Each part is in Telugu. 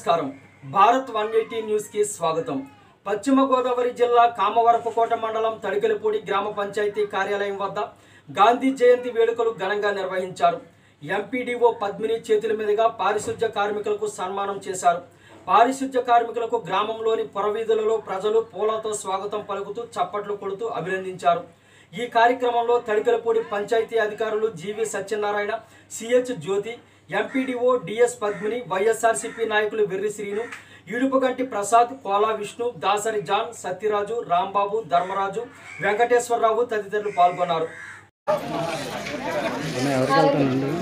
నమస్కారం భారత్ వన్ ఎయిటీ న్యూస్కి స్వాగతం పశ్చిమ గోదావరి జిల్లా కామవరపుకోట మండలం తడికెలపూడి గ్రామ పంచాయతీ కార్యాలయం వద్ద గాంధీ జయంతి వేడుకలు ఘనంగా నిర్వహించారు ఎంపీడీఓ పద్మిని చేతుల మీదుగా పారిశుధ్య కార్మికులకు సన్మానం చేశారు పారిశుధ్య కార్మికులకు గ్రామంలోని పొరవీధులలో ప్రజలు పూలతో స్వాగతం పలుకుతూ చప్పట్లు కొడుతూ అభినందించారు ఈ కార్యక్రమంలో తడికలపూడి పంచాయతీ అధికారులు GV Satyanarayana CH Jyothi MPDO DS Padmini YSRCP నాయకులు వెర్రి శ్రీను ఇడుపుగంటి ప్రసాద్ కోలా విష్ణు దాసరి జాన్ సత్యరాజు రాంబాబు ధర్మరాజు వెంకటేశ్వరరావు తదితరులు పాల్గొన్నారు అన్న ఎవరికి వెళ్తానండి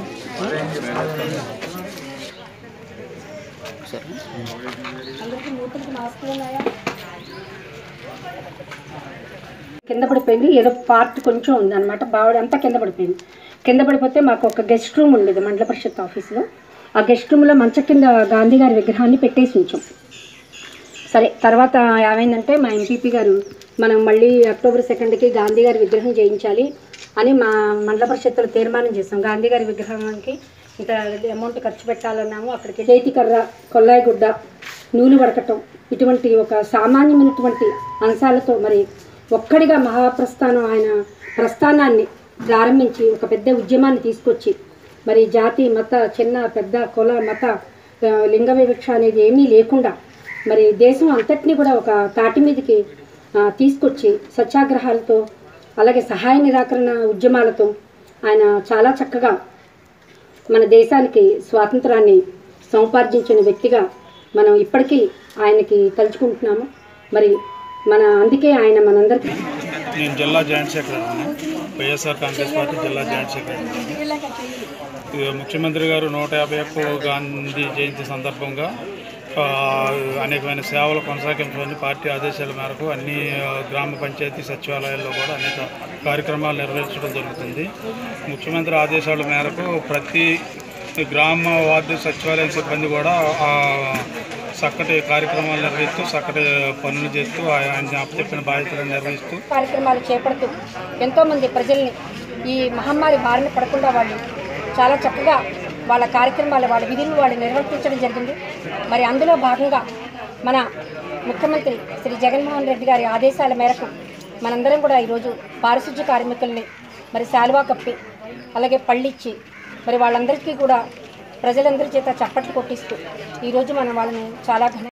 కింద పడిపోయింది ఏదో పార్ట్ కొంచెం ఉంది అనమాట బావిడ అంతా కింద పడిపోయింది కింద పడిపోతే మాకు ఒక గెస్ట్ రూమ్ ఉండేది మండల పరిషత్ ఆఫీస్లో ఆ గెస్ట్ రూమ్లో మంచం కింద గాంధీ గారి విగ్రహాన్ని పెట్టేసి ఉంచాం సరే తర్వాత ఏమైందంటే మా ఎంపీపీ గారు మనం మళ్ళీ అక్టోబర్ సెకండ్కి గాంధీ గారి విగ్రహం చేయించాలి అని మా మండల పరిషత్తులో తీర్మానం చేసాం గాంధీ గారి విగ్రహానికి ఇంత అమౌంట్ ఖర్చు పెట్టాలన్నాము అక్కడికి చేతి కర్ర కొల్లాయి గుడ్డ నూనె వడకటం ఇటువంటి ఒక సామాన్యమైనటువంటి అంశాలతో మరి ఒక్కడిగా మహాప్రస్థానం ఆయన ప్రస్థానాన్ని ప్రారంభించి ఒక పెద్ద ఉద్యమాన్ని తీసుకొచ్చి మరి జాతి మత చిన్న పెద్ద కుల మత ఆ, లింగ వివక్ష అనేది ఏమీ లేకుండా మరి దేశం అంతటినీ కూడా ఒక తాటి మీదకి ఆ, తీసుకొచ్చి సత్యాగ్రహాలతో అలాగే సహాయ నిరాకరణ ఉద్యమాలతో ఆయన చాలా చక్కగా మన దేశానికి స్వాతంత్రాన్ని సముపార్జించిన వ్యక్తిగా మనం ఇప్పటికీ ఆయనకి తలుచుకుంటున్నాము మరి మన అందుకే ఆయన మనందరికీ నేను జిల్లా జాయింట్ సెక్రటరీని వైఎస్ఆర్ కాంగ్రెస్ పార్టీ జిల్లా జాయింట్ సెక్రటరీ ఇది ముఖ్యమంత్రి గారు నూట యాభై ఒక్క గాంధీ జయంతి సందర్భంగా ఆ, అనేకమైన సేవలు కొనసాగించాలని పార్టీ ఆదేశాల మేరకు అన్ని ఆ, గ్రామ పంచాయతీ సచివాలయాల్లో కూడా అనేక కార్యక్రమాలు నిర్వహించడం జరుగుతుంది ముఖ్యమంత్రి ఆదేశాల మేరకు ప్రతి గ్రామ వార్డు సచివాలయం సిబ్బంది కూడా ఆ, చక్కటి కార్యక్రమాలు నిర్వహిస్తూ చక్కటి పనులు చేస్తూ ఆయన చెప్పిన బాధ్యతలను నిర్వహిస్తూ కార్యక్రమాలు చేపడుతూ ఎంతోమంది ప్రజల్ని ఈ మహమ్మారి బారిన పడకుండా వాళ్ళు చాలా చక్కగా వాళ్ళ కార్యక్రమాలు వాళ్ళ విధులు వాళ్ళు నిర్వర్తించడం జరిగింది మరి అందులో భాగంగా మన ముఖ్యమంత్రి శ్రీ జగన్మోహన్ రెడ్డి గారి ఆదేశాల మేరకు మనందరం కూడా ఈరోజు పారిశుధ్య కార్మికుల్ని మరి శాలువా కప్పి అలాగే పళ్ళిచ్చి మరి వాళ్ళందరికీ కూడా ప్రజలందరి చేత చప్పట్లు కొట్టిస్తూ ఈరోజు మనం వాళ్ళని చాలా ఘన